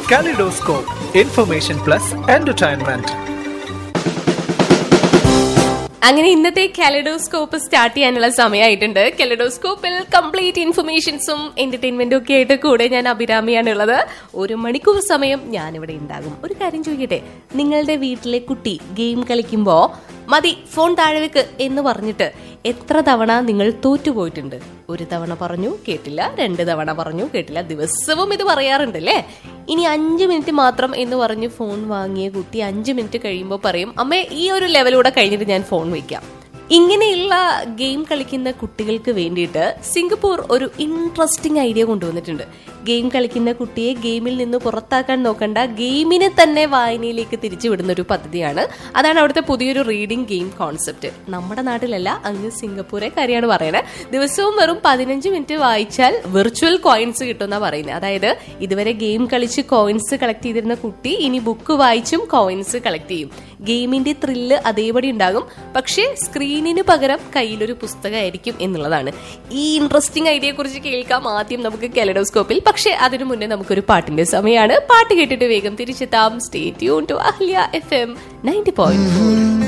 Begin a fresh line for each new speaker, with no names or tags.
Kaleidoscope, information plus entertainment.
അങ്ങനെ ഇന്നത്തെ kaleidoscope start ചെയ്യാനുള്ള സമയമായിട്ടുണ്ട് കാലഡോസ്കോപ്പിൽ കംപ്ലീറ്റ് ഇൻഫർമേഷൻസും എന്റർടൈൻമെന്റും ഒക്കെ ആയിട്ട് കൂടെ ഞാൻ അഭിരാമിയാണ് ഉള്ളത് ഒരു മണിക്കൂർ സമയം ഞാനിവിടെ ഉണ്ടാകും ഒരു കാര്യം ചോദിക്കട്ടെ നിങ്ങളുടെ വീട്ടിലെ കുട്ടി ഗെയിം കളിക്കുമ്പോ മതി ഫോൺ താഴെ വെക്ക് എന്ന് പറഞ്ഞിട്ട് എത്ര തവണ നിങ്ങൾ തോറ്റുപോയിട്ടുണ്ട് ഒരു തവണ പറഞ്ഞു കേട്ടില്ല രണ്ട് തവണ പറഞ്ഞു കേട്ടില്ല ദിവസവും ഇത് പറയാറുണ്ട് അല്ലേ ഇനി അഞ്ച് മിനിറ്റ് മാത്രം എന്ന് പറഞ്ഞ് ഫോൺ വാങ്ങിയ കുട്ടി അഞ്ച് മിനിറ്റ് കഴിയുമ്പോൾ പറയും അമ്മേ ഈ ഒരു ലെവലൂടെ കഴിഞ്ഞിട്ട് ഞാൻ ഫോൺ വയ്ക്കാം ഇങ്ങനെയുള്ള ഗെയിം കളിക്കുന്ന കുട്ടികൾക്ക് വേണ്ടിയിട്ട് സിംഗപ്പൂർ ഒരു ഇൻട്രസ്റ്റിംഗ് ഐഡിയ കൊണ്ടുവന്നിട്ടുണ്ട് ഗെയിം കളിക്കുന്ന കുട്ടിയെ ഗെയിമിൽ നിന്ന് പുറത്താക്കാൻ നോക്കണ്ട ഗെയിമിനെ തന്നെ വായനയിലേക്ക് തിരിച്ചു വിടുന്ന ഒരു പദ്ധതിയാണ് അതാണ് അവിടുത്തെ പുതിയൊരു റീഡിംഗ് ഗെയിം കോൺസെപ്റ്റ് നമ്മുടെ നാട്ടിലല്ല അങ്ങ് സിംഗപ്പൂരെ കാര്യമാണ് പറയുന്നത് ദിവസവും വെറും പതിനഞ്ച് മിനിറ്റ് വായിച്ചാൽ വിർച്വൽ കോയിൻസ് കിട്ടുമെന്നാ പറയുന്നത് അതായത് ഇതുവരെ ഗെയിം കളിച്ച് കോയിൻസ് കളക്ട് ചെയ്തിരുന്ന കുട്ടി ഇനി ബുക്ക് വായിച്ചും കോയിൻസ് കളക്ട് ചെയ്യും ഗെയിമിന്റെ ത്രില്ല് അതേപടി ഉണ്ടാകും പക്ഷേ സ്ക്രീനിന് പകരം കയ്യിലൊരു പുസ്തകമായിരിക്കും എന്നുള്ളതാണ് ഈ ഇൻട്രസ്റ്റിംഗ് ഐഡിയയെ കുറിച്ച് കേൾക്കാം ആദ്യം നമുക്ക് കെലഡോസ്കോപ്പിൽ പക്ഷേ അതിനു മുന്നേ നമുക്കൊരു പാട്ടിന്റെ സമയമാണ് പാട്ട് കേട്ടിട്ട് വേഗം തിരിച്ചെത്താം stay tune to Ahalia F M ninety point